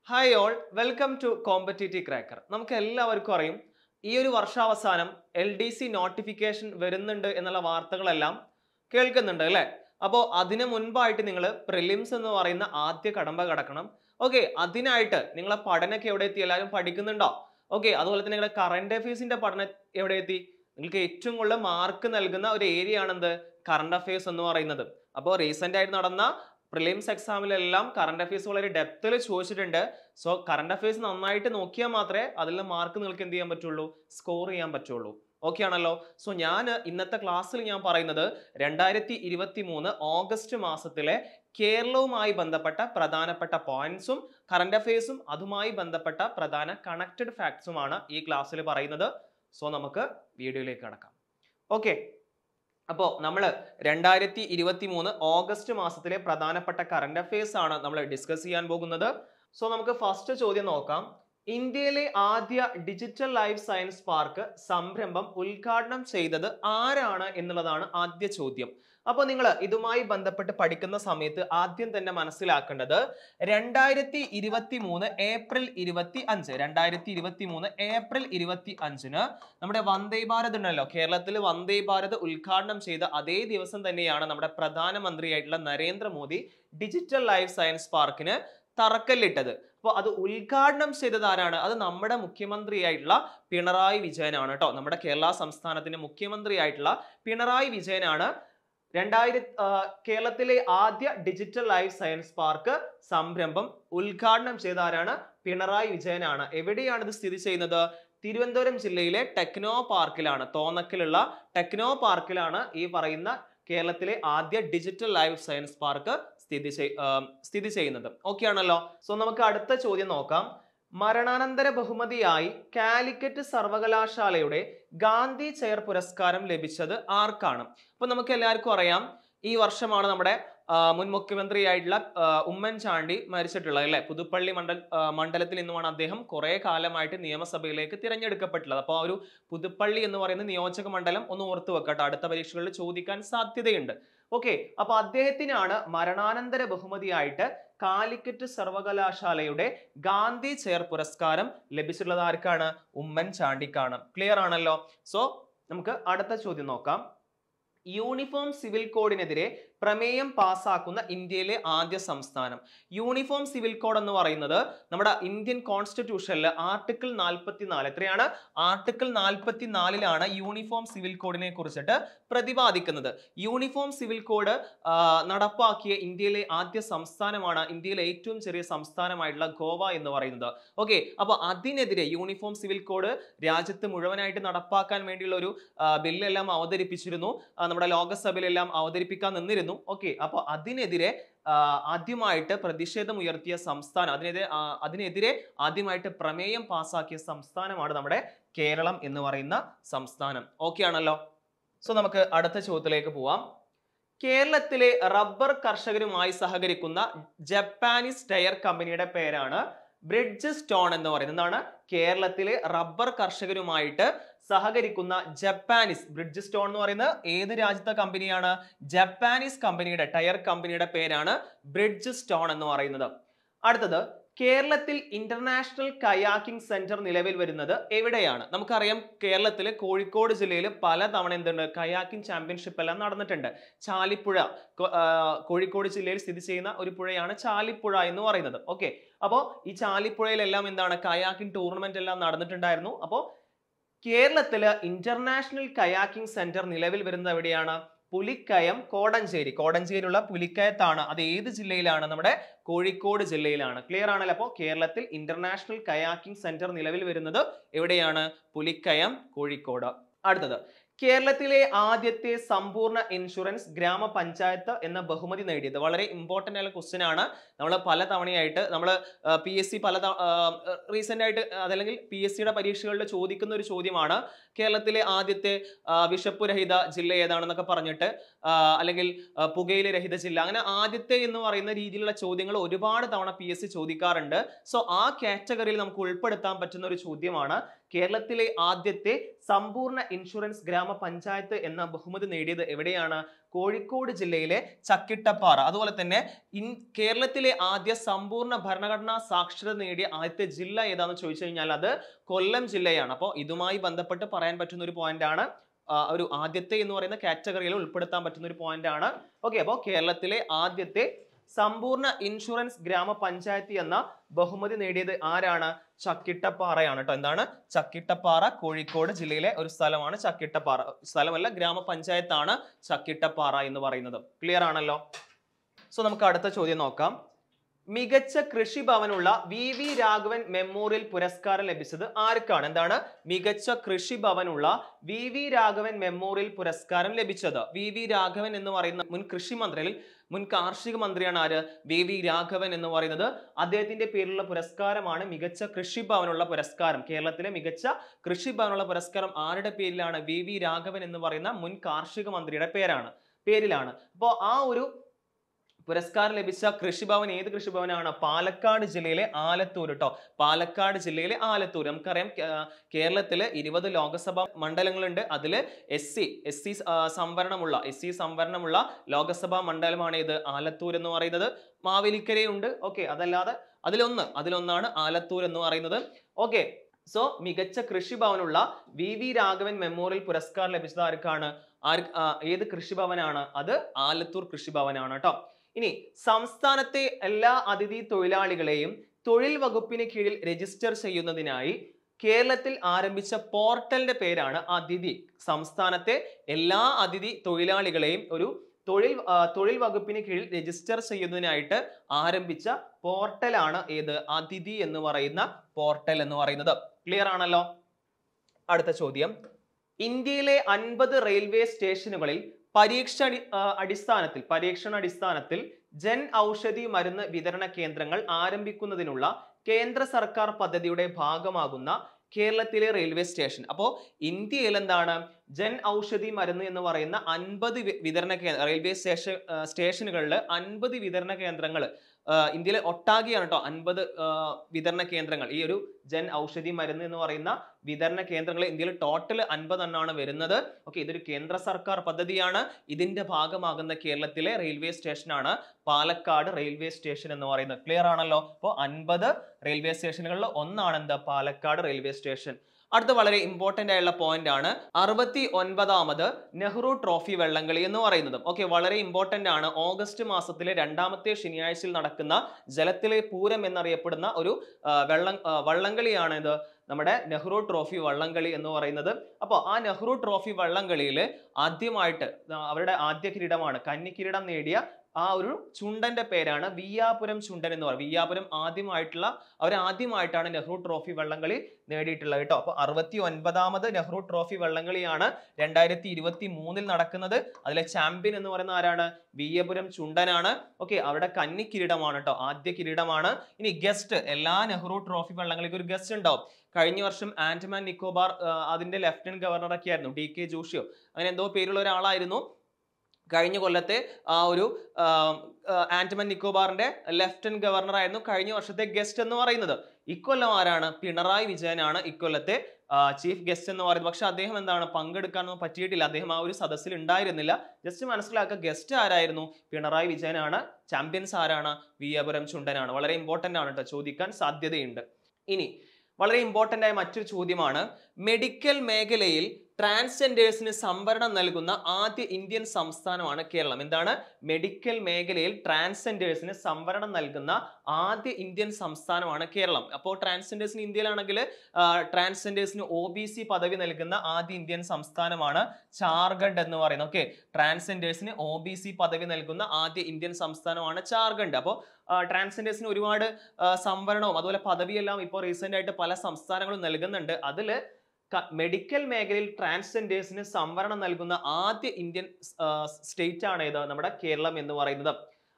hi all welcome to competitive cracker നമുക്ക് എല്ലാവർക്കും അറിയും ഈ ഒരു വർഷാവസാനം എൽ ഡി സി നോട്ടിഫിക്കേഷൻ വരുന്നുണ്ട് എന്നുള്ള വാർത്തകളെല്ലാം കേൾക്കുന്നുണ്ട് അല്ലേ അപ്പോൾ അതിന് മുൻപായിട്ട് നിങ്ങൾ പ്രിലിംസ് എന്ന് പറയുന്ന ആദ്യ കടമ്പ കടക്കണം ഓക്കെ അതിനായിട്ട് നിങ്ങളെ പഠനമൊക്കെ എവിടെ എത്തി എല്ലാവരും പഠിക്കുന്നുണ്ടോ ഓക്കെ അതുപോലെ തന്നെ നിങ്ങളുടെ കറണ്ട് അഫയേഴ്സിന്റെ പഠനം എവിടെ എത്തി നിങ്ങൾക്ക് ഏറ്റവും കൂടുതൽ മാർക്ക് നൽകുന്ന ഒരു ഏരിയ ആണെന്ത് കറണ്ട് അഫയേഴ്സ് എന്ന് പറയുന്നത് അപ്പോൾ റീസെന്റ് ആയിട്ട് നടന്ന പ്രിലിംസ് എക്സാമിലെല്ലാം കറണ്ട് അഫയേഴ്സ് വളരെ ഡെപ്തിൽ ചോദിച്ചിട്ടുണ്ട് സോ കറണ്ട് അഫയേഴ്സ് നന്നായിട്ട് നോക്കിയാൽ മാത്രമേ അതിൽ മാർക്ക് നിങ്ങൾക്ക് എന്ത് ചെയ്യാൻ പറ്റുള്ളൂ സ്കോർ ചെയ്യാൻ പറ്റുള്ളൂ ഓക്കെ ആണല്ലോ സോ ഞാൻ ഇന്നത്തെ ക്ലാസ്സിൽ ഞാൻ പറയുന്നത് രണ്ടായിരത്തി ഇരുപത്തി മൂന്ന് ഓഗസ്റ്റ് മാസത്തിലെ കേരളവുമായി ബന്ധപ്പെട്ട പ്രധാനപ്പെട്ട പോയിന്റ്സും കറണ്ട് അഫയേഴ്സും അതുമായി ബന്ധപ്പെട്ട പ്രധാന കണക്റ്റഡ് ഫാക്ട്സുമാണ് ഈ ക്ലാസ്സിൽ പറയുന്നത് സോ നമുക്ക് വീഡിയോയിലേക്ക് കടക്കാം ഓക്കെ അപ്പോൾ നമ്മൾ രണ്ടായിരത്തി ഇരുപത്തി മൂന്ന് ഓഗസ്റ്റ് മാസത്തിലെ പ്രധാനപ്പെട്ട കറണ്ട് അഫയേഴ്സ് ആണ് നമ്മൾ ഡിസ്കസ് ചെയ്യാൻ പോകുന്നത് സോ നമുക്ക് ഫസ്റ്റ് ചോദ്യം നോക്കാം ഇന്ത്യയിലെ ആദ്യ ഡിജിറ്റൽ ലൈഫ് സയൻസ് പാർക്ക് സംരംഭം ഉദ്ഘാടനം ചെയ്തത് ആരാണ് എന്നുള്ളതാണ് ആദ്യ ചോദ്യം അപ്പോൾ നിങ്ങൾ ഇതുമായി ബന്ധപ്പെട്ട് പഠിക്കുന്ന സമയത്ത് ആദ്യം തന്നെ മനസ്സിലാക്കേണ്ടത് രണ്ടായിരത്തി ഇരുപത്തി മൂന്ന് ഏപ്രിൽ ഇരുപത്തി അഞ്ച് രണ്ടായിരത്തി ഇരുപത്തി മൂന്ന് ഏപ്രിൽ ഇരുപത്തി അഞ്ചിന് നമ്മുടെ വന്ദേ ഭാരത് ഉണ്ടല്ലോ കേരളത്തിൽ വന്ദേ ഭാരത് ഉദ്ഘാടനം ചെയ്ത അതേ ദിവസം തന്നെയാണ് നമ്മുടെ പ്രധാനമന്ത്രിയായിട്ടുള്ള നരേന്ദ്രമോദി ഡിജിറ്റൽ ലൈഫ് സയൻസ് പാർക്കിന് തറക്കല്ലിട്ടത് അപ്പോൾ അത് ഉദ്ഘാടനം ചെയ്തത് ആരാണ് അത് നമ്മുടെ മുഖ്യമന്ത്രിയായിട്ടുള്ള പിണറായി വിജയനാണ് കേട്ടോ നമ്മുടെ കേരള സംസ്ഥാനത്തിന്റെ മുഖ്യമന്ത്രിയായിട്ടുള്ള പിണറായി വിജയനാണ് രണ്ടായിരത്തി കേരളത്തിലെ ആദ്യ ഡിജിറ്റൽ ലൈഫ് സയൻസ് പാർക്ക് സംരംഭം ഉദ്ഘാടനം ചെയ്ത ആരാണ് പിണറായി വിജയനാണ് എവിടെയാണ് ഇത് സ്ഥിതി ചെയ്യുന്നത് തിരുവനന്തപുരം ജില്ലയിലെ ടെക്നോ പാർക്കിലാണ് തോന്നക്കിലുള്ള ടെക്നോ പാർക്കിലാണ് ഈ പറയുന്ന കേരളത്തിലെ ആദ്യ ഡിജിറ്റൽ ലൈഫ് സയൻസ് പാർക്ക് സ്ഥിതി ചെയ് സ്ഥിതി ചെയ്യുന്നത് ഓക്കെ ആണല്ലോ സോ നമുക്ക് അടുത്ത ചോദ്യം നോക്കാം മരണാനന്തര ബഹുമതിയായി കാലിക്കറ്റ് സർവകലാശാലയുടെ ഗാന്ധി ചെയർ പുരസ്കാരം ലഭിച്ചത് ആർക്കാണ് അപ്പൊ നമുക്ക് എല്ലാവർക്കും അറിയാം ഈ വർഷമാണ് നമ്മുടെ മുൻ മുഖ്യമന്ത്രിയായിട്ടുള്ള ഉമ്മൻചാണ്ടി മരിച്ചിട്ടുള്ളത് അല്ലെ പുതുപ്പള്ളി മണ്ഡൽ മണ്ഡലത്തിൽ നിന്നുമാണ് അദ്ദേഹം കുറെ കാലമായിട്ട് നിയമസഭയിലേക്ക് തിരഞ്ഞെടുക്കപ്പെട്ടുള്ളത് അപ്പോൾ ആ ഒരു പുതുപ്പള്ളി എന്ന് പറയുന്ന നിയോജക മണ്ഡലം ഒന്ന് ഓർത്തു വെക്കട്ടെ അടുത്ത പരീക്ഷകളിൽ ചോദിക്കാൻ സാധ്യതയുണ്ട് ഓക്കെ അപ്പൊ അദ്ദേഹത്തിനാണ് മരണാനന്തര ബഹുമതിയായിട്ട് കാലിക്കറ്റ് സർവകലാശാലയുടെ ഗാന്ധി ചെയർ പുരസ്കാരം ലഭിച്ചിട്ടുള്ളത് ആർക്കാണ് ഉമ്മൻചാണ്ടിക്കാണ് ക്ലിയർ ആണല്ലോ സോ നമുക്ക് അടുത്ത ചോദ്യം നോക്കാം യൂണിഫോം സിവിൽ കോഡിനെതിരെ പ്രമേയം പാസ്സാക്കുന്ന ഇന്ത്യയിലെ ആദ്യ സംസ്ഥാനം യൂണിഫോം സിവിൽ കോഡ് എന്ന് പറയുന്നത് നമ്മുടെ ഇന്ത്യൻ കോൺസ്റ്റിറ്റ്യൂഷനിൽ ആർട്ടിക്കിൾ നാൽപ്പത്തി നാല് എത്രയാണ് ആർട്ടിക്കിൾ നാൽപ്പത്തി നാലിലാണ് യൂണിഫോം സിവിൽ കോഡിനെ കുറിച്ചിട്ട് പ്രതിപാദിക്കുന്നത് യൂണിഫോം സിവിൽ കോഡ് നടപ്പാക്കിയ ഇന്ത്യയിലെ ആദ്യ സംസ്ഥാനമാണ് ഇന്ത്യയിലെ ഏറ്റവും ചെറിയ സംസ്ഥാനമായിട്ടുള്ള ഗോവ എന്ന് പറയുന്നത് ഓക്കെ അപ്പോൾ അതിനെതിരെ യൂണിഫോം സിവിൽ കോഡ് രാജ്യത്ത് മുഴുവനായിട്ട് നടപ്പാക്കാൻ വേണ്ടിയുള്ള ഒരു ബില്ലെല്ലാം അവതരിപ്പിച്ചിരുന്നു നമ്മുടെ ലോകസഭയിലെല്ലാം അവതരിപ്പിക്കാൻ നിന്നിരുന്നു ഓക്കെ അപ്പോൾ അതിനെതിരെ ആദ്യമായിട്ട് പ്രതിഷേധം ഉയർത്തിയ സംസ്ഥാനം അതിനെതിരെ അതിനെതിരെ ആദ്യമായിട്ട് പ്രമേയം പാസാക്കിയ സംസ്ഥാനമാണ് നമ്മുടെ കേരളം എന്ന് പറയുന്ന സംസ്ഥാനം ഓക്കെ ആണല്ലോ സോ നമുക്ക് അടുത്ത ചോദ്യത്തിലേക്ക് പോവാം കേരളത്തിലെ റബ്ബർ കർഷകരുമായി സഹകരിക്കുന്ന ജപ്പാനീസ് ടയർ കമ്പനിയുടെ പേരാണ് ബ്രിഡ്ജ് സ്റ്റോൺ എന്ന് പറയുന്നത് എന്താണ് കേരളത്തിലെ റബ്ബർ കർഷകരുമായിട്ട് സഹകരിക്കുന്ന ജപ്പാനീസ് ബ്രിഡ്ജ് സ്റ്റോൺ എന്ന് പറയുന്നത് ഏത് രാജ്യത്തെ കമ്പനിയാണ് ജപ്പാനീസ് കമ്പനിയുടെ ടയർ കമ്പനിയുടെ പേരാണ് ബ്രിഡ്ജ് സ്റ്റോൺ എന്ന് പറയുന്നത് അടുത്തത് കേരളത്തിൽ ഇന്റർനാഷണൽ കയാക്കിംഗ് സെന്റർ നിലവിൽ വരുന്നത് എവിടെയാണ് നമുക്കറിയാം കേരളത്തിൽ കോഴിക്കോട് ജില്ലയിൽ പല തവണ എന്തുണ്ട് കയാക്കിംഗ് ചാമ്പ്യൻഷിപ്പ് എല്ലാം നടന്നിട്ടുണ്ട് ചാലിപ്പുഴ കോഴിക്കോട് ജില്ലയിൽ സ്ഥിതി ചെയ്യുന്ന ഒരു പുഴയാണ് ചാലിപ്പുഴ എന്ന് പറയുന്നത് ഓക്കെ അപ്പോൾ ഈ ചാലിപ്പുഴയിലെല്ലാം എന്താണ് കയാക്കിംഗ് ടൂർണമെന്റ് എല്ലാം നടന്നിട്ടുണ്ടായിരുന്നു അപ്പോൾ കേരളത്തില് ഇന്റർനാഷണൽ കയാക്കിംഗ് സെന്റർ നിലവിൽ വരുന്നത് എവിടെയാണ് പുലിക്കയം കോടഞ്ചേരി കോടഞ്ചേരിയുള്ള പുലിക്കയത്താണ് അത് ഏത് ജില്ലയിലാണ് നമ്മുടെ കോഴിക്കോട് ജില്ലയിലാണ് ക്ലിയർ ആണല്ലോ അപ്പോൾ കേരളത്തിൽ ഇന്റർനാഷണൽ കയാക്കിംഗ് സെന്റർ നിലവിൽ വരുന്നത് എവിടെയാണ് പുലിക്കയം കോഴിക്കോട് അടുത്തത് കേരളത്തിലെ ആദ്യത്തെ സമ്പൂർണ്ണ ഇൻഷുറൻസ് ഗ്രാമപഞ്ചായത്ത് എന്ന ബഹുമതി നേടിയത് വളരെ ഇമ്പോർട്ടൻ്റ് ആയ ക്വസ്റ്റ്യൻ ആണ് നമ്മൾ പല തവണയായിട്ട് നമ്മൾ പി എസ് സി പല റീസെൻ്റ് ആയിട്ട് അതല്ലെങ്കിൽ പി എസ് സിയുടെ പരീക്ഷകളിൽ ചോദിക്കുന്ന ഒരു ചോദ്യമാണ് കേരളത്തിലെ ആദ്യത്തെ വിഷപ്പുരഹിത ജില്ല ഏതാണെന്നൊക്കെ പറഞ്ഞിട്ട് ആ, അല്ലെങ്കിൽ ആ, പുകയില രഹിത ജില്ല അങ്ങനെ ആദ്യത്തെ എന്ന് പറയുന്ന രീതിയിലുള്ള ചോദ്യങ്ങൾ ഒരുപാട് തവണ പി എസ് സി ചോദിക്കാറുണ്ട് സോ ആ കാറ്റഗറിയിൽ നമുക്ക് ഉൾപ്പെടുത്താൻ പറ്റുന്ന ഒരു ചോദ്യമാണ് കേരളത്തിലെ ആദ്യത്തെ സമ്പൂർണ്ണ ഇൻഷുറൻസ് ഗ്രാമപഞ്ചായത്ത് എന്ന ബഹുമതി നേടിയത് എവിടെയാണ് കോഴിക്കോട് ജില്ലയിലെ ചക്കിട്ടപ്പാറ അതുപോലെ തന്നെ ഇൻ കേരളത്തിലെ ആദ്യ സമ്പൂർണ്ണ ഭരണഘടനാ സാക്ഷരത നേടിയ ആദ്യത്തെ ജില്ല ഏതാണെന്ന് ചോദിച്ചു കഴിഞ്ഞാൽ അത് കൊല്ലം ജില്ലയാണ് അപ്പോൾ ഇതുമായി ബന്ധപ്പെട്ട് പറയാൻ പറ്റുന്ന ഒരു പോയിന്റ് ആണ് ആ, ഒരു ആദ്യത്തെ എന്ന് പറയുന്ന കാറ്റഗറിയിൽ ഉൾപ്പെടുത്താൻ പറ്റുന്ന ഒരു പോയിന്റ് ആണ് ഓക്കെ അപ്പോൾ കേരളത്തിലെ ആദ്യത്തെ സമ്പൂർണ്ണ ഇൻഷുറൻസ് ഗ്രാമപഞ്ചായത്ത് എന്ന ബഹുമതി നേടിയത് ആരാണ് ചക്കിട്ടപ്പാറയാണ് കേട്ടോ എന്താണ് ചക്കിട്ടപ്പാറ കോഴിക്കോട് ജില്ലയിലെ ഒരു സ്ഥലമാണ് ചക്കിട്ടപ്പാറ സ്ഥലമല്ല ഗ്രാമപഞ്ചായത്താണ് ചക്കിട്ടപ്പാറ എന്ന് പറയുന്നത് ക്ലിയർ ആണല്ലോ സോ നമുക്ക് അടുത്ത ചോദ്യം നോക്കാം മികച്ച കൃഷിഭവനുള്ള വി വി രാഘവൻ മെമ്മോറിയൽ പുരസ്കാരം ലഭിച്ചത് ആർക്കാണ് എന്താണ് മികച്ച കൃഷിഭവനുള്ള വി വി രാഘവൻ മെമ്മോറിയൽ പുരസ്കാരം ലഭിച്ചത് വി വി രാഘവൻ എന്ന് പറയുന്ന മുൻ കൃഷി മന്ത്രിയിൽ മുൻ കാർഷിക മന്ത്രിയാണ് ആര് വി വി രാഘവൻ എന്ന് പറയുന്നത് അദ്ദേഹത്തിന്റെ പേരിലുള്ള പുരസ്കാരമാണ് മികച്ച കൃഷിഭവനുള്ള പുരസ്കാരം കേരളത്തിലെ മികച്ച കൃഷിഭവനുള്ള പുരസ്കാരം ആരുടെ പേരിലാണ് വി വി രാഘവൻ എന്ന് പറയുന്ന മുൻ കാർഷിക മന്ത്രിയുടെ പേരാണ് പേരിലാണ് അപ്പോൾ ആ ഒരു പുരസ്കാരം ലഭിച്ച കൃഷിഭവൻ ഏത് കൃഷിഭവനാണ് പാലക്കാട് ജില്ലയിലെ ആലത്തൂർ കേട്ടോ പാലക്കാട് ജില്ലയിലെ ആലത്തൂർ നമുക്കറിയാം കേ- കേരളത്തില് ഇരുപത് ലോകസഭാ മണ്ഡലങ്ങളുണ്ട് അതിൽ എസ് സി എസ് സി സംവരണമുള്ള എസ് സി സംവരണമുള്ള ലോകസഭാ മണ്ഡലമാണ് ഇത് ആലത്തൂർ എന്ന് പറയുന്നത് മാവേലിക്കരയുണ്ട് ഓക്കെ അതല്ലാതെ അതിലൊന്ന് അതിലൊന്നാണ് ആലത്തൂർ എന്ന് പറയുന്നത് ഓക്കെ സോ മികച്ച കൃഷിഭവനുള്ള വി വി രാഘവൻ മെമ്മോറിയൽ പുരസ്കാരം ലഭിച്ചത് ആർക്കാണ് ആര് ആ, ഏത് കൃഷിഭവനാണ് അത് ആലത്തൂർ കൃഷിഭവനാണ് കേട്ടോ ഇനി സംസ്ഥാനത്തെ എല്ലാ അതിഥി തൊഴിലാളികളെയും തൊഴിൽ വകുപ്പിന് കീഴിൽ രജിസ്റ്റർ ചെയ്യുന്നതിനായി കേരളത്തിൽ ആരംഭിച്ച പോർട്ടലിന്റെ പേരാണ് അതിഥി സംസ്ഥാനത്തെ എല്ലാ അതിഥി തൊഴിലാളികളെയും ഒരു തൊഴിൽ ആ, തൊഴിൽ വകുപ്പിന് കീഴിൽ രജിസ്റ്റർ ചെയ്യുന്നതിനായിട്ട് ആരംഭിച്ച പോർട്ടലാണ് ഏത് അതിഥി എന്ന് പറയുന്ന പോർട്ടൽ എന്ന് പറയുന്നത് ക്ലിയർ ആണല്ലോ അടുത്ത ചോദ്യം ഇന്ത്യയിലെ അൻപത് റെയിൽവേ സ്റ്റേഷനുകളിൽ പരീക്ഷ അടി- ആ, അടിസ്ഥാനത്തിൽ പരീക്ഷണ അടിസ്ഥാനത്തിൽ ജൻ ഔഷധി മരുന്ന് വിതരണ കേന്ദ്രങ്ങൾ ആരംഭിക്കുന്നതിനുള്ള കേന്ദ്ര സർക്കാർ പദ്ധതിയുടെ ഭാഗമാകുന്ന കേരളത്തിലെ റെയിൽവേ സ്റ്റേഷൻ അപ്പോൾ ഇന്ത്യയിൽ എന്താണ് ജൻ ഔഷധി മരുന്ന് എന്ന് പറയുന്ന അൻപത് വിതരണ കേന്ദ്ര റെയിൽവേ സ്റ്റേഷൻ സ്റ്റേഷനുകളിൽ അൻപത് വിതരണ കേന്ദ്രങ്ങൾ ഇന്ത്യയിലെ ഒട്ടാകെയാണ് കേട്ടോ അൻപത് വിതരണ കേന്ദ്രങ്ങൾ ഈ ഒരു ജൻ ഔഷധി മരുന്ന് എന്ന് പറയുന്ന വിതരണ കേന്ദ്രങ്ങൾ ഇന്ത്യയിൽ ടോട്ടൽ അൻപതെണ്ണമാണ് വരുന്നത് ഓക്കെ ഇതൊരു കേന്ദ്ര സർക്കാർ പദ്ധതിയാണ് ഇതിന്റെ ഭാഗമാകുന്ന കേരളത്തിലെ റെയിൽവേ സ്റ്റേഷനാണ് പാലക്കാട് റെയിൽവേ സ്റ്റേഷൻ എന്ന് പറയുന്നത് ക്ലിയർ ആണല്ലോ അപ്പോൾ അൻപത് റെയിൽവേ സ്റ്റേഷനുകളിൽ ഒന്നാണ് എന്താ പാലക്കാട് റെയിൽവേ സ്റ്റേഷൻ അടുത്ത വളരെ ഇമ്പോർട്ടന്റ് ആയുള്ള പോയിന്റ് ആണ് അറുപത്തി ഒൻപതാമത് നെഹ്റു ട്രോഫി വള്ളംകളി എന്ന് പറയുന്നത് ഓക്കെ വളരെ ഇമ്പോർട്ടന്റ് ആണ് ഓഗസ്റ്റ് മാസത്തിലെ രണ്ടാമത്തെ ശനിയാഴ്ചയിൽ നടക്കുന്ന ജലത്തിലെ പൂരം എന്നറിയപ്പെടുന്ന ഒരു ആ, വെള്ളം ആ, വള്ളംകളിയാണ് ഇത് നമ്മുടെ നെഹ്റു ട്രോഫി വള്ളംകളി എന്ന് പറയുന്നത് അപ്പോൾ ആ നെഹ്റു ട്രോഫി വള്ളംകളിയിൽ ആദ്യമായിട്ട് ആ, അവരുടെ ആദ്യ കിരീടമാണ് കന്നി കിരീടം നേടിയ ആ ഒരു ചുണ്ടന്റെ പേരാണ് വിയ്യാപുരം ചുണ്ടൻ എന്ന് പറയും വിയ്യാപുരം ആദ്യമായിട്ടുള്ള അവർ ആദ്യമായിട്ടാണ് നെഹ്റു ട്രോഫി വള്ളംകളി നേടിയിട്ടുള്ളത് കേട്ടോ അപ്പൊ അറുപത്തി ഒൻപതാമത് നെഹ്റു ട്രോഫി വള്ളംകളിയാണ് രണ്ടായിരത്തി ഇരുപത്തി മൂന്നിൽ നടക്കുന്നത് അതിലെ ചാമ്പ്യൻ എന്ന് പറയുന്ന ആരാണ് വിയ്യപുരം ചുണ്ടനാണ് ഓക്കെ അവിടെ കന്നി കിരീടമാണ് കേട്ടോ ആദ്യ കിരീടമാണ് ഇനി ഗസ്റ്റ് എല്ലാ നെഹ്റു ട്രോഫി വള്ളംകളിക്ക് ഒരു ഗസ്റ്റ് ഉണ്ടാവും കഴിഞ്ഞ വർഷം ആൻഡമാൻ നിക്കോബാർ ആ, അതിന്റെ ലഫ്റ്റനന്റ് ഗവർണർ ഒക്കെ ആയിരുന്നു ഡി കെ ജോഷിയോ അങ്ങനെ എന്തോ പേരുള്ള ഒരാളായിരുന്നു കഴിഞ്ഞ കൊല്ലത്തെ ആ ഒരു ആ, ആ, ആൻഡമാൻ നിക്കോബാറിന്റെ ലഫ്റ്റനന്റ് ഗവർണർ ആയിരുന്നു കഴിഞ്ഞ വർഷത്തെ ഗസ്റ്റ് എന്ന് പറയുന്നത് ഇക്കൊല്ലം ആരാണ് പിണറായി വിജയനാണ് ഇക്കൊല്ലത്തെ ചീഫ് ഗസ്റ്റ് എന്ന് പറയുന്നത് പക്ഷെ അദ്ദേഹം എന്താണ് പങ്കെടുക്കാനൊന്നും പറ്റിയിട്ടില്ല അദ്ദേഹം ആ ഒരു സദസ്സിൽ ഉണ്ടായിരുന്നില്ല ജസ്റ്റ് മനസ്സിലാക്കുക ഗസ്റ്റ് ആരായിരുന്നു പിണറായി വിജയനാണ് ചാമ്പ്യൻസ് ആരാണ് വിയപുരം ചുണ്ടനാണ് വളരെ ഇമ്പോർട്ടന്റ് ആണ് കേട്ടോ ചോദിക്കാൻ സാധ്യതയുണ്ട് ഇനി വളരെ ഇമ്പോർട്ടന്റ് ആയ മറ്റൊരു ചോദ്യമാണ് മെഡിക്കൽ മേഖലയിൽ ട്രാൻസ്ജെൻഡേഴ്സിന് സംവരണം നൽകുന്ന ആദ്യ ഇന്ത്യൻ സംസ്ഥാനമാണ് കേരളം എന്താണ് മെഡിക്കൽ മേഖലയിൽ ട്രാൻസ്ജെൻഡേഴ്സിന് സംവരണം നൽകുന്ന ആദ്യ ഇന്ത്യൻ സംസ്ഥാനമാണ് കേരളം അപ്പോൾ ട്രാൻസ്ജെൻഡേഴ്സിന് ഇന്ത്യയിലാണെങ്കിൽ ട്രാൻസ്ജെൻഡേഴ്സിന് ഒ ബി സി പദവി നൽകുന്ന ആദ്യ ഇന്ത്യൻ സംസ്ഥാനമാണ് ജാർഖണ്ഡ് എന്ന് പറയുന്നത് ഓക്കെ ട്രാൻസ്ജെൻഡേഴ്സിന് ഒ ബി സി പദവി നൽകുന്ന ആദ്യ ഇന്ത്യൻ സംസ്ഥാനമാണ് ജാർഖണ്ഡ് അപ്പോൾ ട്രാൻസ്ജെൻഡേഴ്സിന് ഒരുപാട് ആ, സംവരണവും അതുപോലെ പദവിയെല്ലാം ഇപ്പോൾ റീസെന്റ് ആയിട്ട് പല സംസ്ഥാനങ്ങളും നൽകുന്നുണ്ട് അതിൽ മെഡിക്കൽ മേഖലയിൽ ട്രാൻസ്ജെൻഡേഴ്സിന് സംവരണം നൽകുന്ന ആദ്യ ഇന്ത്യൻ സ്റ്റേറ്റ് ആണ് ഇത് നമ്മുടെ കേരളം എന്ന് പറയുന്നത്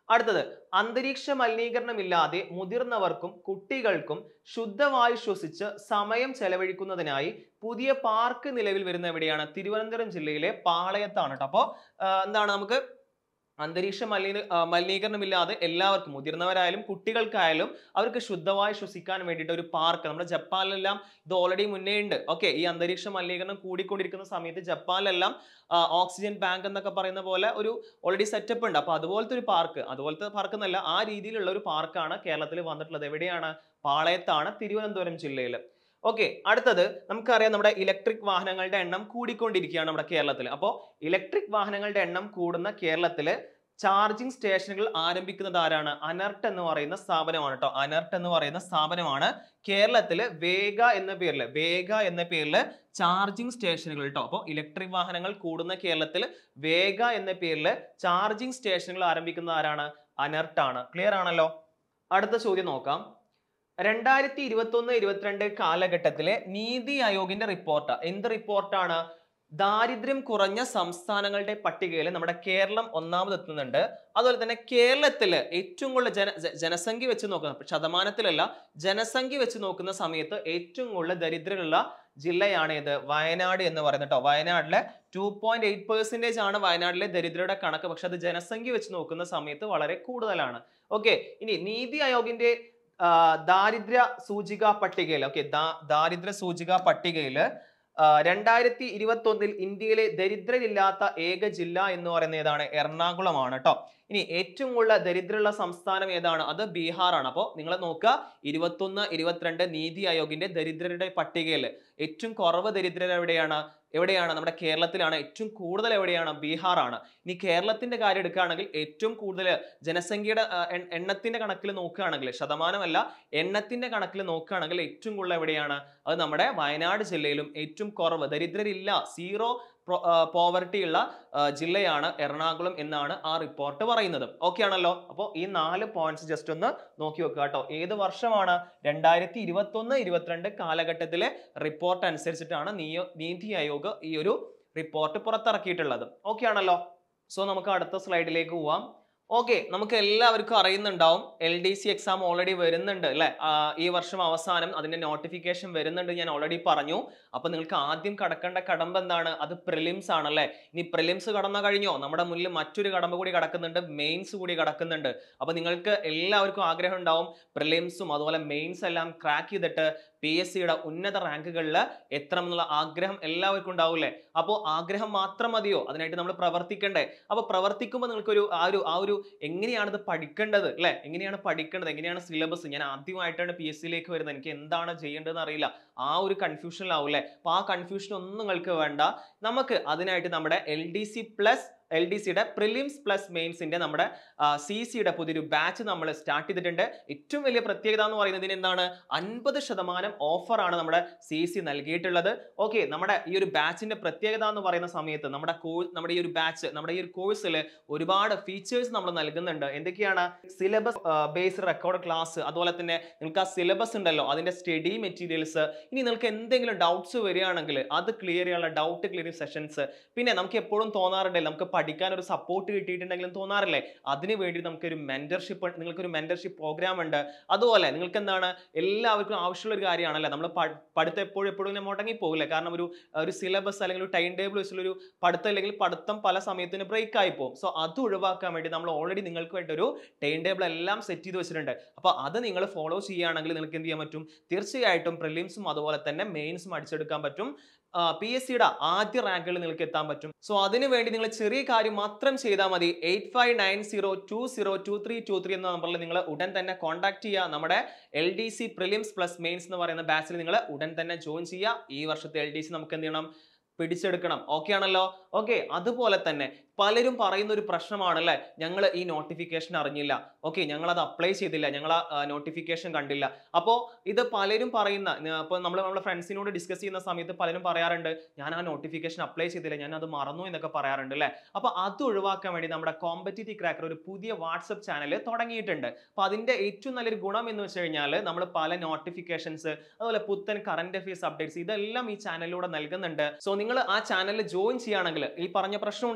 അടുത്തത് അന്തരീക്ഷ മലിനീകരണമില്ലാതെ മുതിർന്നവർക്കും കുട്ടികൾക്കും ശുദ്ധവായു ശ്വസിച്ച് സമയം ചെലവഴിക്കുന്നതിനായി പുതിയ പാർക്ക് നിലവിൽ വരുന്ന എവിടെയാണ് തിരുവനന്തപുരം ജില്ലയിലെ പാളയത്താണ് കേട്ടോ അപ്പോൾ എന്താണ് നമുക്ക് അന്തരീക്ഷ മലിന ആ, മലിനീകരണമില്ലാതെ എല്ലാവർക്കും മുതിർന്നവരായാലും കുട്ടികൾക്കായാലും അവർക്ക് ശുദ്ധവായു ശ്വസിക്കാൻ വേണ്ടിയിട്ട് ഒരു പാർക്ക് നമ്മുടെ ജപ്പാനിലെല്ലാം ഇത് ഓൾറെഡി മുന്നേ ഉണ്ട് ഓക്കെ ഈ അന്തരീക്ഷ മലിനീകരണം കൂടിക്കൊണ്ടിരിക്കുന്ന സമയത്ത് ജപ്പാനിലെല്ലാം ആ, ഓക്സിജൻ ബാങ്ക് എന്നൊക്കെ പറയുന്ന പോലെ ഒരു ഓൾറെഡി സെറ്റപ്പ് ഉണ്ട് അപ്പൊ അതുപോലത്തെ ഒരു പാർക്ക് അതുപോലത്തെ പാർക്ക് എന്നല്ല ആ രീതിയിലുള്ള ഒരു പാർക്കാണ് കേരളത്തിൽ വന്നിട്ടുള്ളത് എവിടെയാണ് പാളയത്താണ് തിരുവനന്തപുരം ജില്ലയിൽ ഓക്കെ അടുത്തത് നമുക്കറിയാം നമ്മുടെ ഇലക്ട്രിക് വാഹനങ്ങളുടെ എണ്ണം കൂടിക്കൊണ്ടിരിക്കുകയാണ് നമ്മുടെ കേരളത്തിൽ അപ്പോൾ ഇലക്ട്രിക് വാഹനങ്ങളുടെ എണ്ണം കൂടുന്ന കേരളത്തില് ചാർജിങ് സ്റ്റേഷനുകൾ ആരംഭിക്കുന്നത് ആരാണ് അനർട്ട് എന്ന് പറയുന്ന സ്ഥാപനമാണ് കേട്ടോ അനർട്ട് എന്ന് പറയുന്ന സ്ഥാപനമാണ് കേരളത്തില് വേഗ എന്ന പേരിൽ വേഗ എന്ന പേരിൽ ചാർജിങ് സ്റ്റേഷനുകൾ കേട്ടോ അപ്പോൾ ഇലക്ട്രിക് വാഹനങ്ങൾ കൂടുന്ന കേരളത്തിൽ വേഗ എന്ന പേരിൽ ചാർജിങ് സ്റ്റേഷനുകൾ ആരംഭിക്കുന്ന ആരാണ് അനർട്ടാണ് ക്ലിയർ ആണല്ലോ അടുത്ത ചോദ്യം നോക്കാം രണ്ടായിരത്തി ഇരുപത്തി ഒന്ന് ഇരുപത്തിരണ്ട് കാലഘട്ടത്തിലെ നീതി ആയോഗിന്റെ റിപ്പോർട്ട് എന്ത് റിപ്പോർട്ടാണ് ദാരിദ്ര്യം കുറഞ്ഞ സംസ്ഥാനങ്ങളുടെ പട്ടികയിൽ നമ്മുടെ കേരളം ഒന്നാമതെത്തുന്നുണ്ട് അതുപോലെ തന്നെ കേരളത്തിൽ ഏറ്റവും കൂടുതൽ ജന ജ- ജനസംഖ്യ വെച്ച് നോക്കുന്ന ശതമാനത്തിലല്ല ജനസംഖ്യ വെച്ച് നോക്കുന്ന സമയത്ത് ഏറ്റവും കൂടുതൽ ദരിദ്രരുള്ള ജില്ലയാണ് ഇത് വയനാട് എന്ന് പറയുന്നത് കേട്ടോ വയനാട്ടിലെ ടു പോയിന്റ് എയ്റ്റ് പെർസെന്റേജ് ആണ് വയനാട്ടിലെ ദരിദ്രരുടെ കണക്ക് പക്ഷെ അത് ജനസംഖ്യ വെച്ച് നോക്കുന്ന സമയത്ത് വളരെ കൂടുതലാണ് ഓക്കെ ഇനി നീതി ആയോഗിന്റെ ആ, ദാരിദ്ര്യ സൂചിക പട്ടികയിൽ ഓക്കെ ദാരിദ്ര്യ സൂചിക പട്ടികയിൽ രണ്ടായിരത്തി ഇരുപത്തി ഒന്നിൽ ഇന്ത്യയിലെ ദരിദ്രരില്ലാത്ത ഏക ജില്ല എന്ന് പറയുന്നത് ഏതാണ് എറണാകുളമാണ് കേട്ടോ ഇനി ഏറ്റവും കൂടുതൽ ദരിദ്രമുള്ള സംസ്ഥാനം ഏതാണ് അത് ബീഹാറാണ് അപ്പോൾ നിങ്ങൾ നോക്കുക ഇരുപത്തൊന്ന് ഇരുപത്തിരണ്ട് നീതി ആയോഗിന്റെ ദരിദ്രരുടെ പട്ടികയിൽ ഏറ്റവും കുറവ് ദരിദ്രർ എവിടെയാണ് എവിടെയാണ് നമ്മുടെ കേരളത്തിലാണ് ഏറ്റവും കൂടുതൽ എവിടെയാണ് ബീഹാറാണ് ഇനി കേരളത്തിന്റെ കാര്യം എടുക്കുകയാണെങ്കിൽ ഏറ്റവും കൂടുതൽ ജനസംഖ്യയുടെ ആ, എൺ- എണ്ണത്തിന്റെ കണക്കിൽ നോക്കുകയാണെങ്കിൽ ശതമാനമല്ല എണ്ണത്തിന്റെ കണക്കിൽ നോക്കുകയാണെങ്കിൽ ഏറ്റവും കൂടുതൽ എവിടെയാണ് അത് നമ്മുടെ വയനാട് ജില്ലയിലും ഏറ്റവും കുറവ് ദരിദ്രരില്ല സീറോ പോവർട്ടി ഉള്ള ആ, ജില്ലയാണ് എറണാകുളം എന്നാണ് ആ റിപ്പോർട്ട് പറയുന്നത് ഓക്കെ ആണല്ലോ അപ്പോൾ ഈ നാല് പോയിന്റ്സ് ജസ്റ്റ് ഒന്ന് നോക്കി വെക്കുക കേട്ടോ ഏത് വർഷമാണ് രണ്ടായിരത്തി ഇരുപത്തി ഒന്ന് ഇരുപത്തിരണ്ട് കാലഘട്ടത്തിലെ റിപ്പോർട്ട് അനുസരിച്ചിട്ടാണ് നിയോ നീതി ആയോഗ് ഈ ഒരു റിപ്പോർട്ട് പുറത്തിറക്കിയിട്ടുള്ളത് ഓക്കെ ആണല്ലോ സോ നമുക്ക് അടുത്ത സ്ലൈഡിലേക്ക് പോവാം ഓക്കെ നമുക്ക് എല്ലാവർക്കും അറിയുന്നുണ്ടാവും L D C exam already വരുന്നുണ്ട് അല്ലെ ഈ വർഷം അവസാനം അതിന്റെ നോട്ടിഫിക്കേഷൻ വരുന്നുണ്ട് ഞാൻ ഓൾറെഡി പറഞ്ഞു അപ്പൊ നിങ്ങൾക്ക് ആദ്യം കടക്കേണ്ട കടമ്പ എന്താണ് അത് പ്രിലിംസ് ആണല്ലേ ഇനി പ്രിലിംസ് കടന്നു കഴിഞ്ഞോ നമ്മുടെ മുന്നിൽ മറ്റൊരു കടമ്പ കൂടി കിടക്കുന്നുണ്ട് മെയിൻസ് കൂടി കിടക്കുന്നുണ്ട് അപ്പൊ നിങ്ങൾക്ക് എല്ലാവർക്കും ആഗ്രഹം ഉണ്ടാവും പ്രിലിംസും അതുപോലെ മെയിൻസ് എല്ലാം ക്രാക്ക് ചെയ്തിട്ട് പി എസ് സിയുടെ ഉന്നത റാങ്കുകളിൽ എത്തണം എന്നുള്ള ആഗ്രഹം എല്ലാവർക്കും ഉണ്ടാവില്ലേ അപ്പോൾ ആഗ്രഹം മാത്രം മതിയോ അതിനായിട്ട് നമ്മൾ പ്രവർത്തിക്കണ്ടേ അപ്പൊ പ്രവർത്തിക്കുമ്പോൾ നിങ്ങൾക്കൊരു ആ ഒരു ആ ഒരു എങ്ങനെയാണ് ഇത് പഠിക്കേണ്ടത് അല്ലെ എങ്ങനെയാണ് പഠിക്കേണ്ടത് എങ്ങനെയാണ് സിലബസ് ഞാൻ ആദ്യമായിട്ടാണ് പി എസ് സിയിലേക്ക് വരുന്നത് എനിക്ക് എന്താണ് ചെയ്യേണ്ടതെന്ന് അറിയില്ല ആ ഒരു കൺഫ്യൂഷനിലാവും അല്ലേ അപ്പൊ ആ കൺഫ്യൂഷൻ ഒന്നും നിങ്ങൾക്ക് വേണ്ട നമുക്ക് അതിനായിട്ട് നമ്മുടെ L D C plus L D സിയുടെ പ്രിലിംസ് പ്ലസ് മെയിൻസിന്റെ നമ്മുടെ സി സിയുടെ പുതിയൊരു ബാച്ച് നമ്മൾ സ്റ്റാർട്ട് ചെയ്തിട്ടുണ്ട് ഏറ്റവും വലിയ പ്രത്യേകത എന്ന് പറയുന്നതിന് എന്താണ് അൻപത് ശതമാനം ഓഫറാണ് നമ്മുടെ സി സി നൽകിയിട്ടുള്ളത് ഓക്കെ നമ്മുടെ ഈ ഒരു ബാച്ചിന്റെ പ്രത്യേകത എന്ന് പറയുന്ന സമയത്ത് നമ്മുടെ കോഴ്സ് നമ്മുടെ ഈ ഒരു ബാച്ച് നമ്മുടെ ഈ ഒരു കോഴ്സിൽ ഒരുപാട് ഫീച്ചേഴ്സ് നമ്മൾ നൽകുന്നുണ്ട് എന്തൊക്കെയാണ് സിലബസ് ബേസ്ഡ് റെക്കോർഡ് ക്ലാസ് അതുപോലെ തന്നെ നിങ്ങൾക്ക് ആ സിലബസ് ഉണ്ടല്ലോ അതിന്റെ സ്റ്റഡി മെറ്റീരിയൽസ് ഇനി നിങ്ങൾക്ക് എന്തെങ്കിലും ഡൗട്ട്സ് വരികയാണെങ്കിൽ അത് ക്ലിയർ ചെയ്യാനുള്ള ഡൗട്ട് ക്ലിയറിംഗ് സെഷൻസ് പിന്നെ നമുക്ക് എപ്പോഴും തോന്നാറുണ്ടല്ലോ നമുക്ക് പഠിക്കാൻ ഒരു സപ്പോർട്ട് കിട്ടിയിട്ടുണ്ടെങ്കിലും തോന്നാറില്ലേ അതിന് വേണ്ടി നമുക്കൊരു മെന്റർഷിപ്പ് നിങ്ങൾക്കൊരു മെന്റർഷിപ്പ് പ്രോഗ്രാം ഉണ്ട് അതുപോലെ നിങ്ങൾക്ക് എന്താണ് എല്ലാവർക്കും ആവശ്യമുള്ള ഒരു കാര്യമാണല്ലേ നമ്മൾ പഠിത്തം എപ്പോഴും എപ്പോഴും ഇങ്ങനെ മുടങ്ങി പോകില്ലേ കാരണം ഒരു ഒരു സിലബസ് അല്ലെങ്കിൽ ഒരു ടൈം ടേബിൾ വെച്ചുള്ള ഒരു പഠിത്തം അല്ലെങ്കിൽ പഠിത്തം പല സമയത്തിന് ബ്രേക്ക് ആയി പോകും സോ അത് ഒഴിവാക്കാൻ വേണ്ടി നമ്മൾ ഓൾറെഡി നിങ്ങൾക്ക് വേണ്ടി ഒരു ടൈം ടേബിൾ എല്ലാം സെറ്റ് ചെയ്ത് വെച്ചിട്ടുണ്ട് അപ്പോൾ അത് നിങ്ങൾ ഫോളോ ചെയ്യുകയാണെങ്കിൽ നിങ്ങൾക്ക് എന്ത് ചെയ്യാൻ പറ്റും തീർച്ചയായിട്ടും പ്രിലിംസും അതുപോലെ തന്നെ മെയിൻസും അടിച്ചെടുക്കാൻ പറ്റും പി എസ് സിയുടെ ആദ്യ റാങ്കുകളിൽ നിങ്ങൾക്ക് എത്താൻ പറ്റും സോ അതിനു വേണ്ടി നിങ്ങൾ ചെറിയ കാര്യം മാത്രം ചെയ്താൽ മതി eight five nine zero two zero two three two three എന്ന നമ്പറിൽ നിങ്ങൾ ഉടൻ തന്നെ കോൺടാക്ട് ചെയ്യുക നമ്മുടെ L D C prelims plus mains എന്ന് പറയുന്ന ബാച്ചിൽ നിങ്ങൾ ഉടൻ തന്നെ ജോയിൻ ചെയ്യുക ഈ വർഷത്തെ എൽ ഡി സി നമുക്ക് എന്ത് ചെയ്യണം പിടിച്ചെടുക്കണം ഓക്കെ ആണല്ലോ ഓക്കെ അതുപോലെ തന്നെ പലരും പറയുന്ന ഒരു പ്രശ്നമാണല്ലേ ഞങ്ങൾ ഈ നോട്ടിഫിക്കേഷൻ അറിഞ്ഞില്ല ഓക്കെ ഞങ്ങൾ അത് അപ്ലൈ ചെയ്തില്ല ഞങ്ങൾ ആ നോട്ടിഫിക്കേഷൻ കണ്ടില്ല അപ്പോൾ ഇത് പലരും പറയുന്ന അപ്പോൾ നമ്മൾ നമ്മുടെ ഫ്രണ്ട്സിനോട് ഡിസ്കസ് ചെയ്യുന്ന സമയത്ത് പലരും പറയാറുണ്ട് ഞാൻ ആ നോട്ടിഫിക്കേഷൻ അപ്ലൈ ചെയ്തില്ല ഞാൻ അത് മറന്നു എന്നൊക്കെ പറയാറുണ്ട് അല്ലേ അപ്പോൾ അത് ഒഴിവാക്കാൻ വേണ്ടി നമ്മുടെ കോമ്പറ്റീറ്റീവ് ക്രാക്കർ ഒരു പുതിയ വാട്സപ്പ് ചാനൽ തുടങ്ങിയിട്ടുണ്ട് അപ്പോൾ അതിന്റെ ഏറ്റവും നല്ലൊരു ഗുണം എന്ന് വെച്ച് കഴിഞ്ഞാൽ നമ്മൾ പല നോട്ടിഫിക്കേഷൻസ് അതുപോലെ പുത്തൻ കറന്റ് അഫയേഴ്സ് അപ്ഡേറ്റ്സ് ഇതെല്ലാം ഈ ചാനലിലൂടെ നൽകുന്നുണ്ട് സോ നിങ്ങൾ ആ ചാനലിൽ ജോയിൻ ചെയ്യുകയാണെങ്കിൽ ഈ പറഞ്ഞ പ്രശ്നം ഉണ്ടല്ലോ നിങ്ങൾ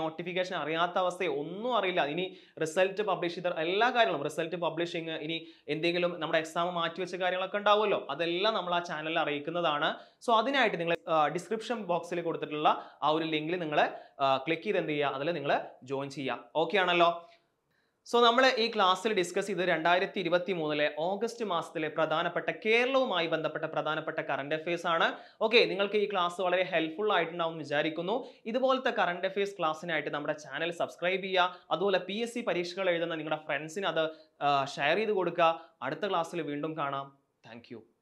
നോട്ടിഫിക്കേഷൻ അറിയാത്ത അവസ്ഥയെ ഒന്നും അറിയില്ല ഇനി റിസൾട്ട് പബ്ലിഷ് ചെയ്ത എല്ലാ കാര്യങ്ങളും റിസൾട്ട് പബ്ലിഷിങ് ഇനി എന്തെങ്കിലും നമ്മുടെ എക്സാം മാറ്റിവെച്ച കാര്യങ്ങളൊക്കെ ഉണ്ടാവുമല്ലോ അതെല്ലാം നമ്മൾ ആ ചാനലിൽ അറിയിക്കുന്നതാണ് സോ അതിനായിട്ട് നിങ്ങൾ ഡിസ്ക്രിപ്ഷൻ ബോക്സിൽ കൊടുത്തിട്ടുള്ള ആ ഒരു ലിങ്കിൽ നിങ്ങൾ ക്ലിക്ക് ചെയ്ത് എന്ത് ചെയ്യുക അതിൽ നിങ്ങൾ ജോയിൻ ചെയ്യുക ഓക്കെ ആണല്ലോ സോ നമ്മൾ ഈ ക്ലാസ്സിൽ ഡിസ്കസ് ചെയ്ത് രണ്ടായിരത്തി ഇരുപത്തി മൂന്നിലെ ഓഗസ്റ്റ് മാസത്തിലെ പ്രധാനപ്പെട്ട കേരളവുമായി ബന്ധപ്പെട്ട പ്രധാനപ്പെട്ട കറണ്ട് അഫയേഴ്സ് ആണ് ഓക്കെ നിങ്ങൾക്ക് ഈ ക്ലാസ് വളരെ ഹെൽപ്ഫുൾ ആയിട്ടുണ്ടാവും എന്ന് വിചാരിക്കുന്നു ഇതുപോലത്തെ കറണ്ട് അഫയേഴ്സ് ക്ലാസ്സിനായിട്ട് നമ്മുടെ ചാനൽ സബ്സ്ക്രൈബ് ചെയ്യുക അതുപോലെ പി എസ് സി പരീക്ഷകൾ എഴുതുന്ന നിങ്ങളുടെ ഫ്രണ്ട്സിന് അത് ഷെയർ ചെയ്ത് കൊടുക്കുക അടുത്ത ക്ലാസ്സിൽ വീണ്ടും കാണാം താങ്ക്